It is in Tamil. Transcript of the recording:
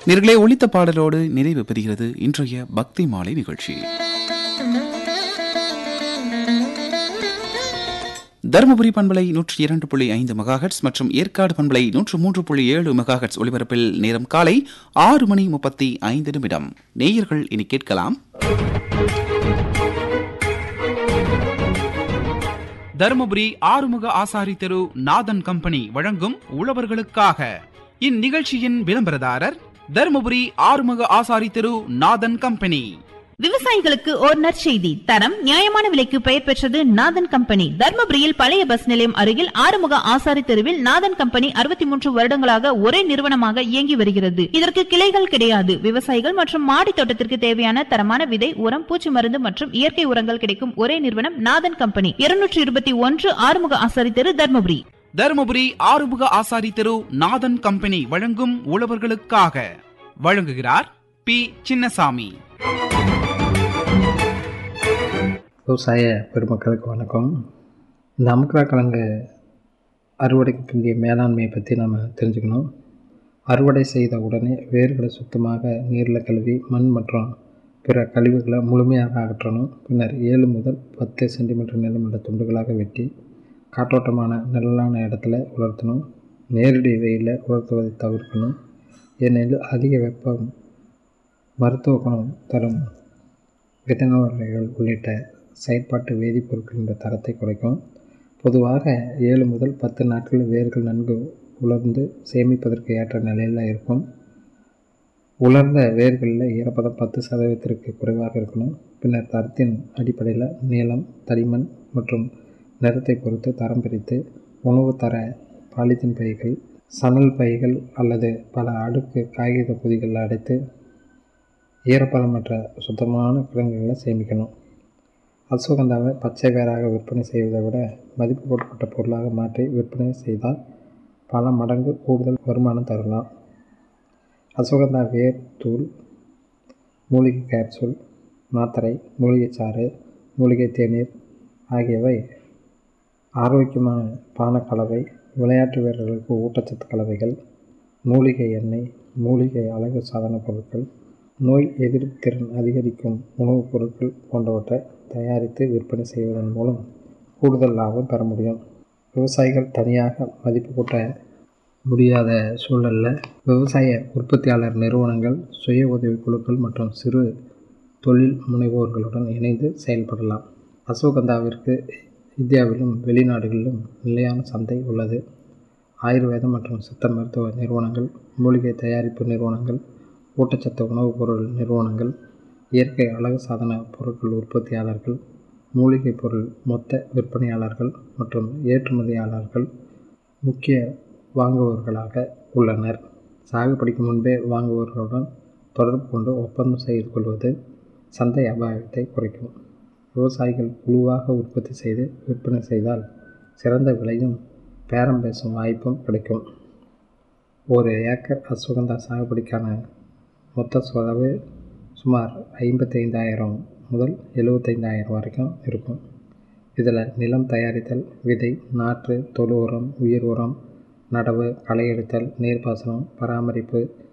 நேர்களே ஒழித்த பாடலோடு நிறைவு பெறுகிறது இன்றைய பக்தி மாலை நிகழ்ச்சி தருமபுரி பண்பலை நூற்றி இரண்டு புள்ளி ஐந்து மெகாஹெட்ஸ் மற்றும் ஏற்காடு பண்பலை நூற்று மூன்று புள்ளி ஏழு மெகாஹெட்ஸ் ஒலிபரப்பில் நேரம் காலை ஆறு மணி முப்பத்தி ஐந்து நிமிடம் நேயர்கள் இனி கேட்கலாம் தருமபுரி ஆறுமுக ஆசாரி தெரு நாதன் கம்பெனி வழங்கும் உழவர்களுக்காக இந்நிகழ்ச்சியின் விளம்பரதாரர் தருமபுரி ஆறுமுக ஆசாரி தெரு நாதன் கம்பெனி விவசாயிகளுக்கு ஓர் நற்செய்தி தரம் நியாயமான விலைக்கு பெயர் பெற்றது நாதன் கம்பெனி தர்மபுரியில் பழைய பஸ் நிலையம் அருகில் ஆறுமுக ஆசாரி தெருவில் நாதன் கம்பெனி அறுபத்தி மூன்று வருடங்களாக ஒரே நிறுவனமாக இயங்கி வருகிறது இதற்கு கிளைகள் கிடையாது விவசாயிகள் மற்றும் மாடி தோட்டத்திற்கு தேவையான தரமான விதை உரம் பூச்சி மருந்து மற்றும் இயற்கை உரங்கள் கிடைக்கும் ஒரே நிறுவனம் நாதன் கம்பெனி இருநூற்றி இருபத்தி ஒன்று ஆறுமுக ஆசாரி தெரு தர்மபுரி தருமபுரி ஆறுமுக ஆசாரி தெரு நாதன் கம்பெனி வழங்கும் உழவர்களுக்காக வழங்குகிறார் பி சின்னசாமி விவசாய பெருமக்களுக்கு வணக்கம் இந்த அமுக்கரா கிழங்கு அறுவடைக்கு பிந்தைய மேலாண்மையை பற்றி நாம் தெரிஞ்சுக்கணும் அறுவடை செய்த உடனே வேர்களை சுத்தமாக நீரில் கழுவி மண் மற்றும் பிற கழிவுகளை முழுமையாக அகற்றணும் பின்னர் ஏழு முதல் பத்து சென்டிமீட்டர் நீளமுள்ள துண்டுகளாக வெட்டி காற்றோட்டமான நிழலான இடத்துல உலர்த்தணும் நேரடி வெயிலில் உலர்த்துவதை தவிர்க்கணும் ஏனெனில் அதிக வெப்பம் மருத்துவ குணம் தரும் விதனவர்கள் உள்ளிட்ட செயற்பாட்டு வேதிப்பொருட்களின் தரத்தை குறைக்கும் பொதுவாக ஏழு முதல் பத்து நாட்கள் வேர்கள் நன்கு உலர்ந்து சேமிப்பதற்கு ஏற்ற நிலையில் இருக்கும் உலர்ந்த வேர்களில் ஈரப்பதம் பத்து சதவீதத்திற்கு குறைவாக இருக்கணும் பின்னர் தரத்தின் அடிப்படையில் நீளம் தடிமன் மற்றும் நிறத்தை பொறுத்து தரம் பிரித்து உணவு தர பாலித்தீன் பைகள் சணல் பைகள் அல்லது பல அடுக்கு காகித பொதிகளில் அடைத்து ஈரப்பதமற்ற சுத்தமான கிழங்குகளை சேமிக்கணும் அஸ்வகந்தாவை பச்சை வேராக விற்பனை செய்வதை விட மதிப்பு போட்டப்பட்ட பொருளாக மாற்றி விற்பனை செய்தால் பல மடங்கு கூடுதல் வருமானம் தரலாம் அஸ்வகந்தா வேர் தூள் மூலிகை கேப்சூல் மாத்திரை மூலிகைச்சாறு மூலிகை தேநீர் ஆகியவை ஆரோக்கியமான பானக்கலவை விளையாட்டு வீரர்களுக்கு ஊட்டச்சத்து கலவைகள் மூலிகை எண்ணெய் மூலிகை அழகு சாதன பொருட்கள் நோய் எதிர்ப்பு திறன் அதிகரிக்கும் உணவுப் பொருட்கள் போன்றவற்றை தயாரித்து விற்பனை செய்வதன் மூலம் கூடுதல் லாபம் பெற முடியும் விவசாயிகள் தனியாக மதிப்பு கூட்ட முடியாத சூழலில் விவசாய உற்பத்தியாளர் நிறுவனங்கள் சுய உதவிக் குழுக்கள் மற்றும் சிறு தொழில் முனைவோர்களுடன் இணைந்து செயல்படலாம் அசோகந்தாவிற்கு இந்தியாவிலும் வெளிநாடுகளிலும் நிலையான சந்தை உள்ளது ஆயுர்வேதம் மற்றும் சித்த மருத்துவ நிறுவனங்கள் மூலிகை தயாரிப்பு நிறுவனங்கள் ஊட்டச்சத்து உணவுப் பொருள் நிறுவனங்கள் இயற்கை அழகு சாதன பொருட்கள் உற்பத்தியாளர்கள் மூலிகை பொருள் மொத்த விற்பனையாளர்கள் மற்றும் ஏற்றுமதியாளர்கள் முக்கிய வாங்குபவர்களாக உள்ளனர் சாகுபடிக்கு முன்பே வாங்குபவர்களுடன் தொடர்பு கொண்டு ஒப்பந்தம் செய்து கொள்வது சந்தை அபாயத்தை குறைக்கும் விவசாயிகள் குழுவாக உற்பத்தி செய்து விற்பனை செய்தால் சிறந்த விலையும் பேரம் பேசும் வாய்ப்பும் கிடைக்கும் ஒரு ஏக்கர் அஸ்வகந்தா சாகுபடிக்கான மொத்த செலவு சுமார் ஐம்பத்தைந்தாயிரம் முதல் எழுபத்தைந்தாயிரம் வரைக்கும் இருக்கும் இதில் நிலம் தயாரித்தல் விதை நாற்று தொழு உரம் உயிர் உரம் நடவு களை எடுத்தல் நீர்ப்பாசனம் பராமரிப்பு